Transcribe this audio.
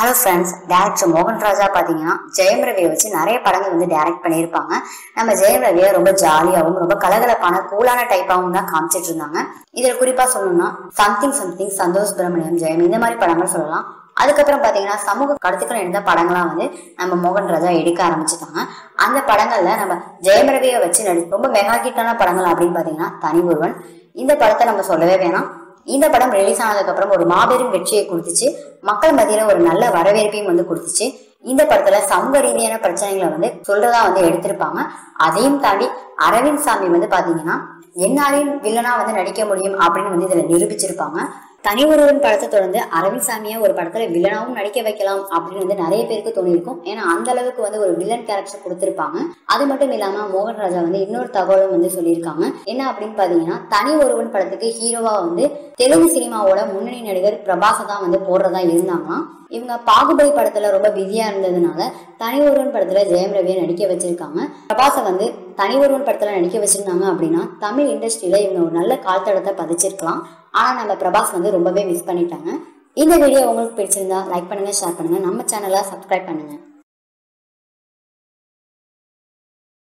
hello friends director மோகன் ராஜா பார்த்தீங்கன்னா ஜெயம் ரவியை வச்சு நிறைய படங்கள் வந்து டைரக்ட் பண்ணியிருப்பாங்க நம்ம ஜெயம் ரவியை ரொம்ப ஜாலியாகவும் ரொம்ப கலகலப்பான கூலான டைப்பாகவும் தான் காமிச்சிட்டு இருந்தாங்க இதில் குறிப்பாக சொல்லணும்னா சம்திங் சம்திங் சந்தோஷ் சுப்பிரமணியம் ஜெயம் இந்த மாதிரி படங்கள் சொல்லலாம் அதுக்கப்புறம் பார்த்தீங்கன்னா சமூக கருத்துக்கள் இருந்த படங்களாம் வந்து நம்ம மோகன் ராஜா எடுக்க ஆரம்பிச்சிட்டாங்க அந்த படங்கள்ல நம்ம ஜெயம் ரவியை வச்சு நடி ரொம்ப மெகா ஹிட்டான படங்கள் அப்படின்னு பார்த்தீங்கன்னா தனி ஒருவன் இந்த படத்தை நம்ம சொல்லவே வேணாம் இந்த படம் ரிலீஸ் ஆனதுக்கு அப்புறம் ஒரு மாபெரும் வெற்றியை கொடுத்துச்சு மக்கள் மத்தியில ஒரு நல்ல வரவேற்பையும் வந்து கொடுத்துச்சு இந்த படத்துல சமூக ரீதியான பிரச்சனைகளை வந்து சொல்றதா வந்து எடுத்திருப்பாங்க அதையும் தாண்டி அரவிந்த் சாமி வந்து பாத்தீங்கன்னா என்னாலையும் வில்லனா வந்து நடிக்க முடியும் அப்படின்னு வந்து இதுல நிரூபிச்சிருப்பாங்க தனி ஒருவன் படத்தை தொடர்ந்து அரவிந்த் சாமியை ஒரு படத்துல வில்லனாவும் நடிக்க வைக்கலாம் அப்படின்னு வந்து நிறைய பேருக்கு தோணியிருக்கும் ஏன்னா அந்த அளவுக்கு வந்து ஒரு வில்லன் கேரக்டர் கொடுத்திருப்பாங்க அது மட்டும் இல்லாம மோகன் ராஜா வந்து இன்னொரு தகவலும் வந்து சொல்லியிருக்காங்க என்ன அப்படின்னு பாத்தீங்கன்னா தனி ஒருவன் படத்துக்கு ஹீரோவா வந்து தெலுங்கு சினிமாவோட முன்னணி நடிகர் பிரபாஸை தான் வந்து போடுறதா இருந்தாங்களாம் இவங்க பாகுபலி படத்துல ரொம்ப பிஸியா இருந்ததுனால தனி ஒருவன் படத்துல ஜெயம் ரவியை நடிக்க வச்சிருக்காங்க பிரபாஸை வந்து தனி ஒருவன் படத்துல நடிக்க வச்சிருந்தாங்க அப்படின்னா தமிழ் இண்டஸ்ட்ரியில இவங்க ஒரு நல்ல கால் தடத்தை பதிச்சிருக்கலாம் ஆனா நம்ம பிரபாஸ் வந்து ரொம்பவே மிஸ் பண்ணிட்டாங்க இந்த வீடியோ உங்களுக்கு பிடிச்சிருந்தா லைக் பண்ணுங்க ஷேர் பண்ணுங்க நம்ம சேனலை சப்ஸ்கிரைப் பண்ணுங்க